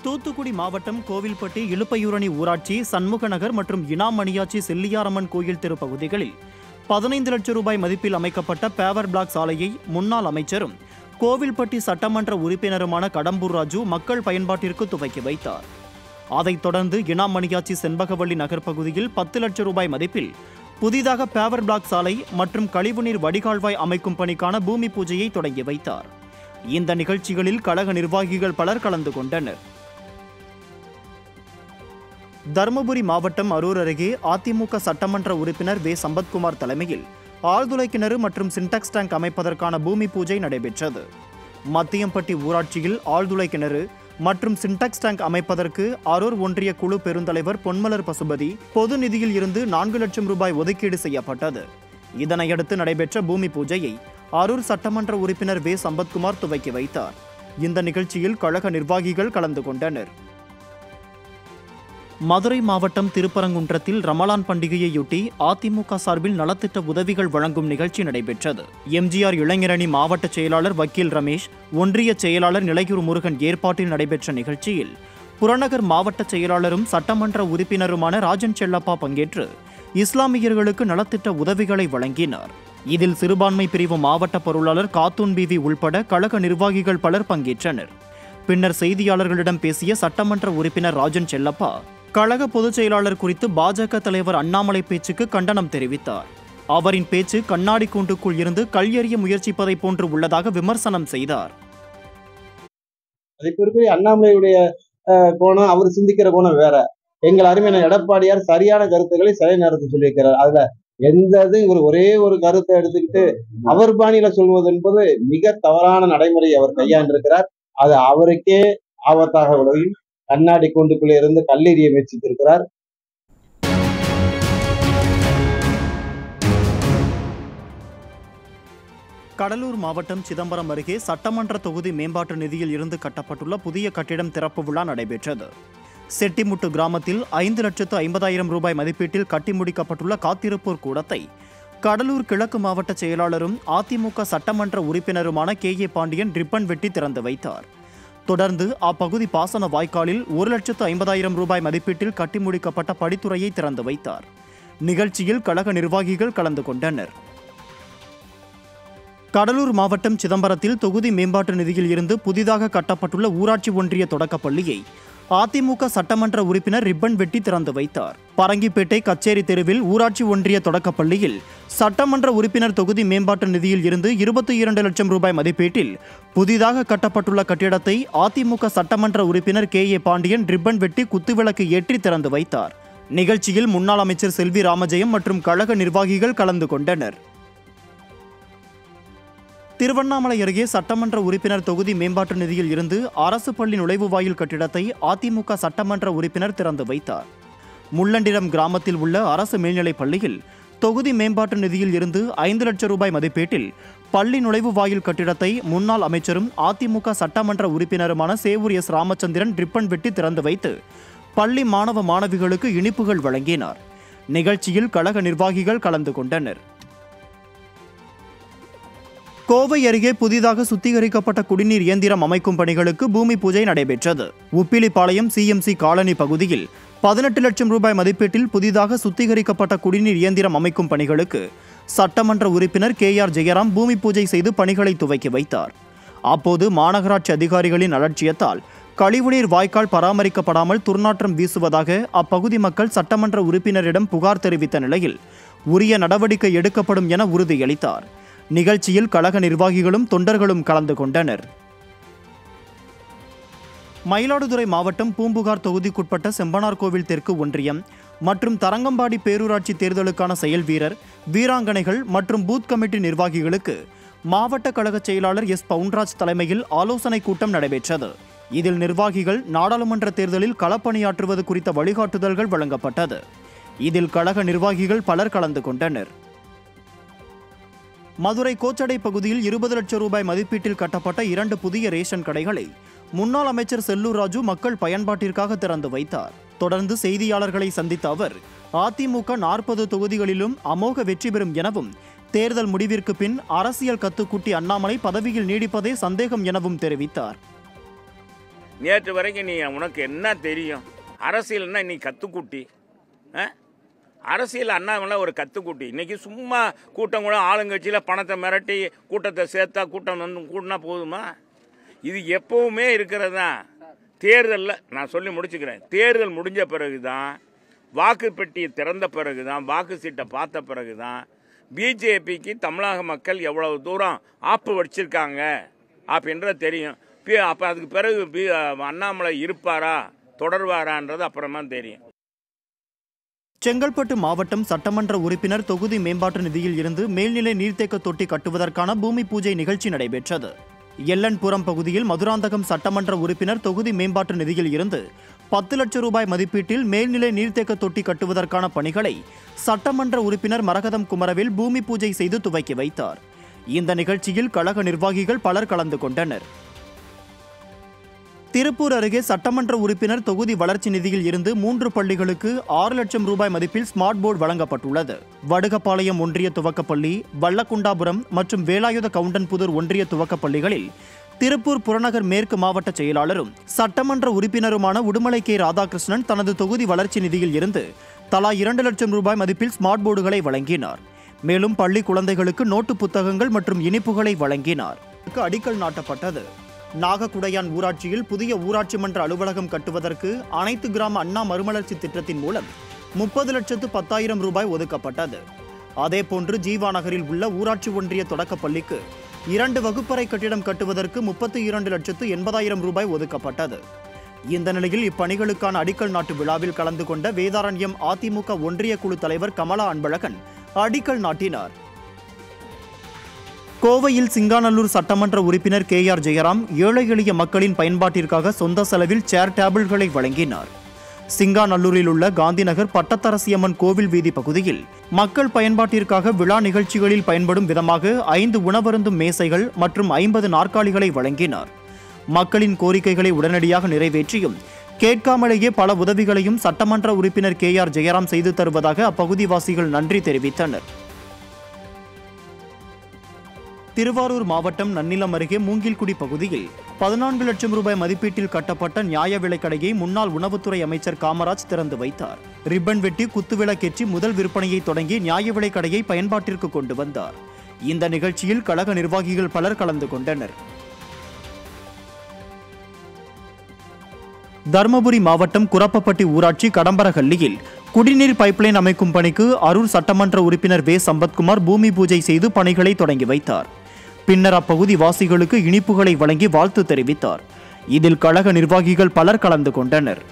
தூத்துக்குடி மாவட்டம் கோவில்பட்டி இலுப்பையூரணி ஊராட்சி சண்முகநகர் மற்றும் இனாமணியாச்சி செல்லியாரம்மன் கோயில் திருப்பகுதிகளில் பதினைந்து லட்சம் ரூபாய் மதிப்பில் அமைக்கப்பட்ட பேவர் பிளாக் சாலையை முன்னாள் அமைச்சரும் கோவில்பட்டி சட்டமன்ற உறுப்பினருமான கடம்பூர் ராஜு மக்கள் பயன்பாட்டிற்கு துவக்கி வைத்தார் அதைத் தொடர்ந்து இனாமணியாச்சி செண்பகவள்ளி நகர் பகுதியில் பத்து லட்சம் ரூபாய் மதிப்பில் புதிதாக பேவர் பிளாக் சாலை மற்றும் கழிவுநீர் வடிகால்வாய் அமைக்கும் பணிக்கான பூமி பூஜையை தொடங்கி வைத்தார் இந்த நிகழ்ச்சிகளில் கழக நிர்வாகிகள் பலர் கலந்து கொண்டனர் தருமபுரி மாவட்டம் அரூர் அருகே அதிமுக சட்டமன்ற உறுப்பினர் வே சம்பத்குமார் தலைமையில் ஆழ்துளை கிணறு மற்றும் சின்டாக்ஸ் டேங்க் அமைப்பதற்கான பூமி பூஜை நடைபெற்றது மத்தியம்பட்டி ஊராட்சியில் ஆழ்துளை கிணறு மற்றும் சின்டாக்ஸ் டேங்க் அமைப்பதற்கு அரூர் ஒன்றிய குழு பெருந்தலைவர் பொன்மலர் பசுபதி பொது நிதியில் இருந்து நான்கு லட்சம் ரூபாய் ஒதுக்கீடு செய்யப்பட்டது இதனையடுத்து நடைபெற்ற பூமி பூஜையை அரூர் சட்டமன்ற உறுப்பினர் வே சம்பத்குமார் துவக்கி வைத்தார் இந்த நிகழ்ச்சியில் கழக நிர்வாகிகள் கலந்து கொண்டனர் மதுரை மாவட்டம் திருப்பரங்குன்றத்தில் ரமலான் பண்டிகையையொட்டி அதிமுக சார்பில் நலத்திட்ட உதவிகள் வழங்கும் நிகழ்ச்சி நடைபெற்றது எம்ஜிஆர் இளைஞரணி மாவட்ட செயலாளர் வக்கீல் ரமேஷ் ஒன்றிய செயலாளர் நிலையூர் முருகன் ஏற்பாட்டில் நடைபெற்ற நிகழ்ச்சியில் புறநகர் மாவட்ட செயலாளரும் சட்டமன்ற உறுப்பினருமான ராஜன் செல்லப்பா பங்கேற்று இஸ்லாமியர்களுக்கு நலத்திட்ட உதவிகளை வழங்கினார் இதில் சிறுபான்மை பிரிவு மாவட்ட பொருளாளர் காத்தூன் பிவி உள்பட கழக நிர்வாகிகள் பலர் பங்கேற்றனர் பின்னர் செய்தியாளர்களிடம் பேசிய சட்டமன்ற உறுப்பினர் ராஜன் செல்லப்பா கழக பொதுச் செயலாளர் குறித்து பாஜக தலைவர் அண்ணாமலை பேச்சுக்கு கண்டனம் தெரிவித்தார் அவரின் பேச்சு கண்ணாடி கூண்டுக்குள் இருந்து கல்யெறிய முயற்சிப்பதை போன்று உள்ளதாக விமர்சனம் செய்தார் அதற்கு அண்ணாமலையுடைய அஹ், கோணம் அவர் சிந்திக்கிற கோணம் வேற எங்கள் அருமையான எடப்பாடியார் சரியான கருத்துக்களை சிலை நேரத்தில் சொல்லியிருக்கிறார் அதுல எந்த இது ஒரு ஒரே ஒரு கருத்தை எடுத்துக்கிட்டு அவர் பாணியில சொல்வது என்பது மிக தவறான நடைமுறையை அவர் கையாண்டிருக்கிறார் அது அவருக்கே ஆபத்தாக விளையும் கண்ணாடி கூண்டுக்குள்ளே இருந்து கல்லெறிய முயற்சித்திருக்கிறார் கடலூர் மாவட்டம் சிதம்பரம் அருகே சட்டமன்ற தொகுதி மேம்பாட்டு நிதியில் இருந்து கட்டப்பட்டுள்ள புதிய கட்டிடம் திறப்பு விழா நடைபெற்றது செட்டிமுட்டு கிராமத்தில் ஐந்து லட்சத்து ஐம்பதாயிரம் ரூபாய் மதிப்பீட்டில் கட்டி முடிக்கப்பட்டுள்ள காத்திருப்போர் கூடத்தை கடலூர் கிழக்கு மாவட்ட செயலாளரும் அதிமுக சட்டமன்ற உறுப்பினருமான கே ஏ பாண்டியன் ரிப்பன் வெட்டி திறந்து வைத்தார் தொடர்ந்து அப்பகுதி பாசன வாய்க்காலில் ஒரு லட்சத்து ஐம்பதாயிரம் ரூபாய் மதிப்பீட்டில் கட்டி முடிக்கப்பட்ட படித்துறையை திறந்து வைத்தார் நிகழ்ச்சியில் கழக நிர்வாகிகள் கலந்து கொண்டனர் கடலூர் மாவட்டம் சிதம்பரத்தில் தொகுதி மேம்பாட்டு நிதியில் இருந்து புதிதாக கட்டப்பட்டுள்ள ஊராட்சி ஒன்றிய தொடக்கப்பள்ளியை அதிமுக சட்டமன்ற உறுப்பினர் ரிப்பன் வெட்டி திறந்து வைத்தார் பரங்கிப்பேட்டை கச்சேரி தெருவில் ஊராட்சி ஒன்றிய தொடக்கப்பள்ளியில் சட்டமன்ற உறுப்பினர் தொகுதி மேம்பாட்டு நிதியில் இருந்து இருபத்தி இரண்டு லட்சம் ரூபாய் மதிப்பீட்டில் புதிதாக கட்டப்பட்டுள்ள கட்டிடத்தை அதிமுக சட்டமன்ற உறுப்பினர் கே ஏ பாண்டியன் ரிப்பன் வெட்டி குத்துவிளக்கு ஏற்றி திறந்து வைத்தார் நிகழ்ச்சியில் முன்னாள் அமைச்சர் செல்வி ராமஜெயம் மற்றும் கழக நிர்வாகிகள் கலந்து கொண்டனர் திருவண்ணாமலை அருகே சட்டமன்ற உறுப்பினர் தொகுதி மேம்பாட்டு நிதியில் இருந்து அரசு பள்ளி நுழைவு வாயில் கட்டிடத்தை அதிமுக சட்டமன்ற உறுப்பினர் திறந்து வைத்தார் முள்ளண்டிரம் கிராமத்தில் உள்ள அரசு மேல்நிலைப் பள்ளியில் தொகுதி மேம்பாட்டு நிதியில் இருந்து ஐந்து லட்சம் ரூபாய் மதிப்பீட்டில் பள்ளி நுழைவு வாயில் கட்டிடத்தை முன்னாள் அமைச்சரும் அதிமுக சட்டமன்ற உறுப்பினருமான சேவூர் எஸ் ராமச்சந்திரன் ரிப்பன் வெட்டி திறந்து வைத்து பள்ளி மாணவ மாணவிகளுக்கு இனிப்புகள் வழங்கினார் நிகழ்ச்சியில் கழக நிர்வாகிகள் கலந்து கொண்டனர் கோவை அருகே புதிதாக சுத்திகரிக்கப்பட்ட குடிநீர் இயந்திரம் அமைக்கும் பணிகளுக்கு பூமி பூஜை நடைபெற்றது உப்பிலிப்பாளையம் சிஎம்சி காலனி பகுதியில் பதினெட்டு லட்சம் ரூபாய் மதிப்பீட்டில் புதிதாக சுத்திகரிக்கப்பட்ட குடிநீர் இயந்திரம் அமைக்கும் பணிகளுக்கு சட்டமன்ற உறுப்பினர் கே ஆர் ஜெயராம் பூமி பூஜை செய்து பணிகளை துவக்கி வைத்தார் அப்போது மாநகராட்சி அதிகாரிகளின் அலட்சியத்தால் கழிவுநீர் வாய்க்கால் பராமரிக்கப்படாமல் துர்நாற்றம் வீசுவதாக அப்பகுதி மக்கள் சட்டமன்ற உறுப்பினரிடம் புகார் தெரிவித்த நிலையில் உரிய நடவடிக்கை எடுக்கப்படும் என உறுதியளித்தார் நிகழ்ச்சியில் கழக நிர்வாகிகளும் தொண்டர்களும் கலந்து கொண்டனர் மயிலாடுதுறை மாவட்டம் பூம்புகார் தொகுதிக்குட்பட்ட செம்பனார் கோவில் தெற்கு ஒன்றியம் மற்றும் தரங்கம்பாடி பேரூராட்சி தேர்தலுக்கான செயல் வீரர் வீராங்கனைகள் மற்றும் பூத் கமிட்டி நிர்வாகிகளுக்கு மாவட்ட கழக செயலாளர் எஸ் பவுன்ராஜ் தலைமையில் ஆலோசனை கூட்டம் நடைபெற்றது இதில் நிர்வாகிகள் நாடாளுமன்ற தேர்தலில் களப்பணியாற்றுவது குறித்த வழிகாட்டுதல்கள் வழங்கப்பட்டது இதில் கழக நிர்வாகிகள் பலர் கலந்து கொண்டனர் மதுரை கோச்சடை பகுதியில் இருபது லட்சம் ரூபாய் மதிப்பீட்டில் கட்டப்பட்ட இரண்டு புதிய ரேஷன் கடைகளை முன்னாள் அமைச்சர் செல்லூர் ராஜு மக்கள் பயன்பாட்டிற்காக திறந்து வைத்தார் தொடர்ந்து செய்தியாளர்களை சந்தித்த அவர் அதிமுக நாற்பது தொகுதிகளிலும் அமோக வெற்றி பெறும் எனவும் தேர்தல் முடிவிற்கு பின் அரசியல் கத்துக்குட்டி அண்ணாமலை பதவியில் நீடிப்பதே சந்தேகம் எனவும் தெரிவித்தார் நேற்று வரைக்கும் நீ உனக்கு என்ன தெரியும் அரசியல்னா நீ கத்துக்குட்டி ஆ? அரசியல் அண்ணாமலை ஒரு கத்துக்குட்டி இன்னைக்கு சும்மா கூட்டம் கூட ஆளுங்கட்சியில் பணத்தை மிரட்டி கூட்டத்தை சேர்த்தா கூட்டம் வந்து கூட்டினா போதுமா இது எப்பவுமே இருக்கிறது தான் தேர்தலில் நான் சொல்லி முடிச்சுக்கிறேன் தேர்தல் முடிஞ்ச பிறகு தான் வாக்கு பெட்டியை திறந்த பிறகு தான் வாக்கு சீட்டை பார்த்த பிறகு தான் பிஜேபிக்கு தமிழக மக்கள் எவ்வளவு தூரம் ஆப்பு வச்சிருக்காங்க அப்படின்றது தெரியும் பி- அப்போ அதுக்கு பிறகு பி அண்ணாமலை இருப்பாரா தொடர்வாரான்றது அப்புறமா தெரியும் செங்கல்பட்டு மாவட்டம் சட்டமன்ற உறுப்பினர் தொகுதி மேம்பாட்டு நிதியில் இருந்து மேல்நிலை நீர்த்தேக்க தொட்டி கட்டுவதற்கான பூமி பூஜை நிகழ்ச்சி நடைபெற்றது எல்லன்புரம் பகுதியில் மதுராந்தகம் சட்டமன்ற உறுப்பினர் தொகுதி மேம்பாட்டு நிதியில் இருந்து பத்து லட்சம் ரூபாய் மதிப்பீட்டில் மேல்நிலை நீர்த்தேக்க தொட்டி கட்டுவதற்கான பணிகளை சட்டமன்ற உறுப்பினர் மரகதம் குமரவேல் பூமி பூஜை செய்து துவக்கி வைத்தார் இந்த நிகழ்ச்சியில் கழக நிர்வாகிகள் பலர் கலந்து கொண்டனர் திருப்பூர் அருகே சட்டமன்ற உறுப்பினர் தொகுதி வளர்ச்சி நிதியில் இருந்து மூன்று பள்ளிகளுக்கு ஆறு லட்சம் ரூபாய் மதிப்பில் ஸ்மார்ட் போர்டு வழங்கப்பட்டுள்ளது வடுகப்பாளையம் ஒன்றிய துவக்கப்பள்ளி வல்லக்குண்டாபுரம் மற்றும் வேலாயுத கவுண்டன்புதூர் ஒன்றிய துவக்கப்பள்ளிகளில் திருப்பூர் புறநகர் மேற்கு மாவட்ட செயலாளரும் சட்டமன்ற உறுப்பினருமான உடுமலை கே ராதாகிருஷ்ணன் தனது தொகுதி வளர்ச்சி நிதியில் இருந்து தலா இரண்டு லட்சம் ரூபாய் மதிப்பில் ஸ்மார்ட் போர்டுகளை வழங்கினார் மேலும் பள்ளி குழந்தைகளுக்கு நோட்டு புத்தகங்கள் மற்றும் இனிப்புகளை வழங்கினார் அடிக்கல் நாட்டப்பட்டது நாகக்குடையான் ஊராட்சியில் புதிய ஊராட்சி மன்ற அலுவலகம் கட்டுவதற்கு அனைத்து கிராம அண்ணா மறுமலர்ச்சி திட்டத்தின் மூலம் முப்பது லட்சத்து பத்தாயிரம் ரூபாய் ஒதுக்கப்பட்டது அதேபோன்று ஜீவா நகரில் உள்ள ஊராட்சி ஒன்றிய தொடக்கப் பள்ளிக்கு இரண்டு வகுப்பறை கட்டிடம் கட்டுவதற்கு முப்பத்தி இரண்டு லட்சத்து எண்பதாயிரம் ரூபாய் ஒதுக்கப்பட்டது இந்த நிலையில் இப்பணிகளுக்கான அடிக்கல் நாட்டு விழாவில் கலந்து கொண்ட வேதாரண்யம் அதிமுக ஒன்றிய குழு தலைவர் கமலா அன்பழகன் அடிக்கல் நாட்டினார் கோவையில் சிங்காநல்லூர் சட்டமன்ற உறுப்பினர் கே ஆர் ஜெயராம் ஏழை எளிய மக்களின் பயன்பாட்டிற்காக சொந்த செலவில் சேர் டேபிள்களை வழங்கினார் சிங்காநல்லூரில் உள்ள காந்திநகர் பட்டத்தரசியம்மன் கோவில் வீதி பகுதியில் மக்கள் பயன்பாட்டிற்காக விழா நிகழ்ச்சிகளில் பயன்படும் விதமாக ஐந்து உணவருந்தும் மேசைகள் மற்றும் ஐம்பது நாற்காலிகளை வழங்கினார் மக்களின் கோரிக்கைகளை உடனடியாக நிறைவேற்றியும் கேட்காமலேயே பல உதவிகளையும் சட்டமன்ற உறுப்பினர் கே ஆர் ஜெயராம் செய்து தருவதாக அப்பகுதிவாசிகள் நன்றி தெரிவித்தனர் திருவாரூர் மாவட்டம் நன்னிலம் அருகே மூங்கில்குடி பகுதியில் பதினான்கு லட்சம் ரூபாய் மதிப்பீட்டில் கட்டப்பட்ட நியாய விலைக்கடையை முன்னாள் உணவுத்துறை அமைச்சர் காமராஜ் திறந்து வைத்தார் ரிப்பன் வெட்டி குத்துவிளக்கேற்றி முதல் விற்பனையை தொடங்கி நியாய விலைக்கடையை பயன்பாட்டிற்கு கொண்டு வந்தார் இந்த நிகழ்ச்சியில் கழக நிர்வாகிகள் பலர் கலந்து கொண்டனர் தருமபுரி மாவட்டம் குரப்பப்பட்டி ஊராட்சி கடம்பரஹள்ளியில் குடிநீர் பைப்லைன் அமைக்கும் பணிக்கு அரூர் சட்டமன்ற உறுப்பினர் வே சம்பத்குமார் பூமி பூஜை செய்து பணிகளை தொடங்கி வைத்தார் பின்னர் அப்பகுதி வாசிகளுக்கு இனிப்புகளை வழங்கி வாழ்த்து தெரிவித்தார் இதில் கழக நிர்வாகிகள் பலர் கலந்து கொண்டனர்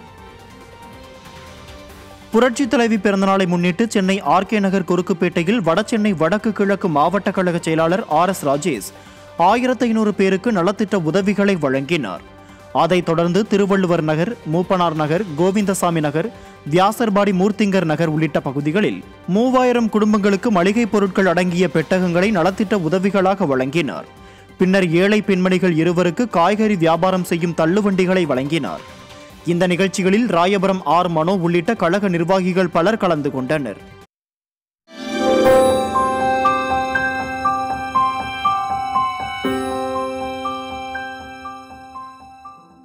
புரட்சித் தலைவி பிறந்தநாளை முன்னிட்டு சென்னை ஆர்கே நகர் குறுக்குப்பேட்டையில் வடசென்னை வடக்கு கிழக்கு மாவட்ட கழக செயலாளர் ஆர் எஸ் ராஜேஷ் ஆயிரத்து ஐநூறு பேருக்கு நலத்திட்ட உதவிகளை வழங்கினார் அதைத் தொடர்ந்து திருவள்ளுவர் நகர் மூப்பனார் நகர் கோவிந்தசாமி நகர் வியாசர்பாடி மூர்த்திங்கர் நகர் உள்ளிட்ட பகுதிகளில் மூவாயிரம் குடும்பங்களுக்கு மளிகைப் பொருட்கள் அடங்கிய பெட்டகங்களை நலத்திட்ட உதவிகளாக வழங்கினார் பின்னர் ஏழை பெண்மணிகள் இருவருக்கு காய்கறி வியாபாரம் செய்யும் தள்ளுவண்டிகளை வழங்கினார் இந்த நிகழ்ச்சிகளில் ராயபுரம் ஆர் மனோ உள்ளிட்ட கழக நிர்வாகிகள் பலர் கலந்து கொண்டனர்